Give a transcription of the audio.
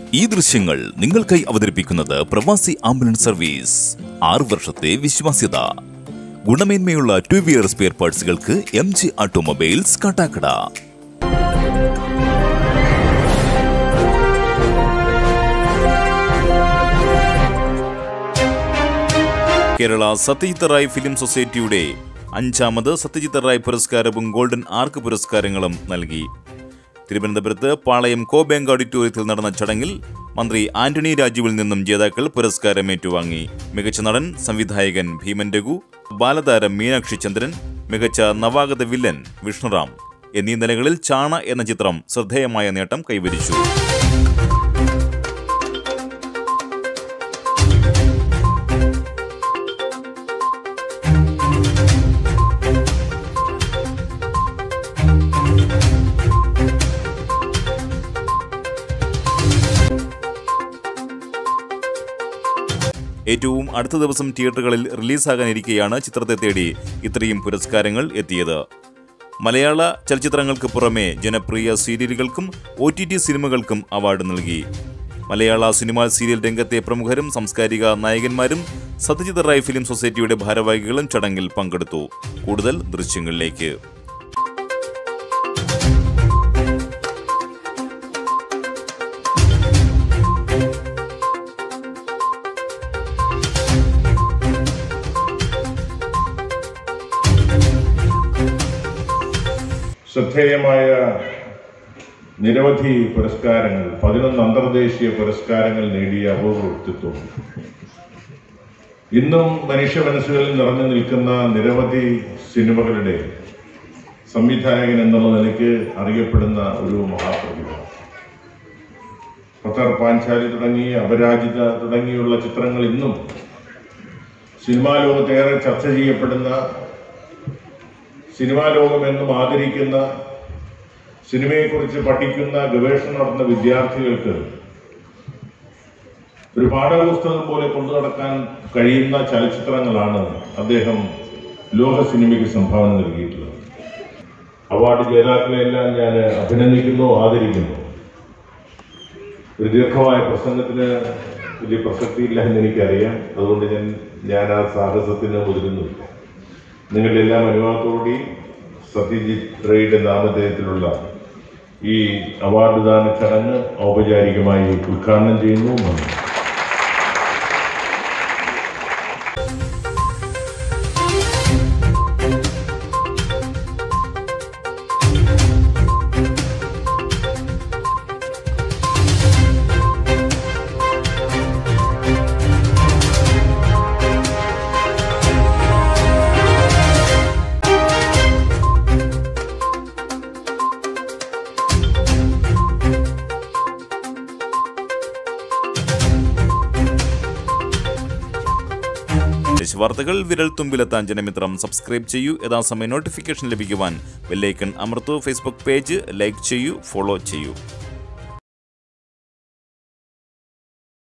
ഈ ദൃശ്യങ്ങൾ നിങ്ങൾക്കായി അവതരിപ്പിക്കുന്നത് പ്രവാസി ആംബുലൻസ് സർവീസ് ആറ് വർഷത്തെ വിശ്വാസ്യത ഗുണമേന്മയുള്ള ടു വീലർ സ്പെയർ പാർട്സുകൾക്ക് M G automobiles Kattakkada Kerala Satyajit Ray film സൊസൈറ്റിയുടെ അഞ്ചാമത് സത്യജിത് റായ് പുരസ്കാരവും ഗോൾഡൻ ആർക്ക് പുരസ്കാരങ്ങളും നൽകി തിരുവനന്തപുരത്ത് പാളയം കോ ബാങ്ക് ഓഡിറ്റോറിയത്തിൽ നടന്ന ചടങ്ങിൽ മന്ത്രി ആന്റണി രാജുവിൽ നിന്നും ജേതാക്കൾ പുരസ്കാരം ഏറ്റുവാങ്ങി മികച്ച നടൻ സംവിധായകൻ ഭീമൻ രഘു ബാലതാരം മീനാക്ഷി ചന്ദ്രൻ മികച്ച നവാഗത വില്ലൻ വിഷ്ണുറാം എന്നീ നിലകളിൽ ചാണ എന്ന ചിത്രം ശ്രദ്ധേയമായ നേട്ടം കൈവരിച്ചു ഏറ്റവും അടുത്ത ദിവസം തിയേറ്ററുകളിൽ റിലീസാകാനിരിക്കെയാണ് ചിത്രത്തെ തേടി ഇത്രയും പുരസ്കാരങ്ങൾ എത്തിയത് മലയാള ചലച്ചിത്രങ്ങൾക്ക് പുറമെ ജനപ്രിയ സീരിയലുകൾക്കും ഒ ടി ടി സിനിമകൾക്കും അവാർഡ് നൽകി മലയാള സിനിമാ സീരിയൽ രംഗത്തെ പ്രമുഖരും സാംസ്കാരിക നായകന്മാരും സത്യജിത് റായ് ഫിലിം സൊസൈറ്റിയുടെ ഭാരവാഹികളും ചടങ്ങിൽ പങ്കെടുത്തു കൂടുതൽ ദൃശ്യങ്ങളിലേക്ക് ശ്രദ്ധേയമായ നിരവധി പുരസ്കാരങ്ങൾ പതിനൊന്ന് അന്തർദേശീയ പുരസ്കാരങ്ങൾ നേടിയ അപൂർവ വ്യക്തിത്വം ഇന്നും മനുഷ്യ മനസ്സുകളിൽ നിറഞ്ഞു നിൽക്കുന്ന നിരവധി സിനിമകളുടെ സംവിധായകൻ എന്നുള്ള നിലയ്ക്ക് അറിയപ്പെടുന്ന ഒരു മഹാപ്രതിഭ പത്തർ പാഞ്ചാലി തുടങ്ങി അപരാജിത തുടങ്ങിയുള്ള ചിത്രങ്ങൾ ഇന്നും സിനിമാ ലോകത്തേറെ ചർച്ച ചെയ്യപ്പെടുന്ന സിനിമാ ലോകം എന്നും ആദരിക്കുന്ന സിനിമയെക്കുറിച്ച് പഠിക്കുന്ന ഗവേഷണം നടത്തുന്ന വിദ്യാർത്ഥികൾക്ക് ഒരു പാഠപുസ്തകം പോലെ കൊണ്ടു നടക്കാൻ കഴിയുന്ന ചലച്ചിത്രങ്ങളാണ് അദ്ദേഹം ലോക സിനിമയ്ക്ക് സംഭാവന നൽകിയിട്ടുള്ളത് അവാർഡ് ജേതാക്കളെല്ലാം ഞാൻ അഭിനന്ദിക്കുന്നു ആദരിക്കുന്നു ഒരു ദീർഘമായ പ്രസംഗത്തിന് വലിയ പ്രസക്തിയില്ല എന്ന് എനിക്കറിയാം അതുകൊണ്ട് ഞാൻ ഞാൻ ആ സാഹസത്തിന് മുതിരുന്നില്ല നിങ്ങളുടെ എല്ലാം അനുവാദത്തോടുകൂടി സത്യജിത് റേയുടെ നാമധേയത്തിലുള്ള ഈ അവാർഡ് ദാന ചടങ്ങ് ഔപചാരികമായി ഉദ്ഘാടനം ചെയ്യുന്നു നന്ദി ദേശ വാർത്തകൾ വിരൽ തുമ്പിലെത്താൻ ജനമിത്രം സബ്സ്ക്രൈബ് ചെയ്യൂ യഥാസമയം നോട്ടിഫിക്കേഷൻ ലഭിക്കുവാൻ ബെല്ലൈക്കൺ അമർത്തു ഫേസ്ബുക്ക് പേജ് ലൈക്ക് ചെയ്യൂ ഫോളോ ചെയ്യൂ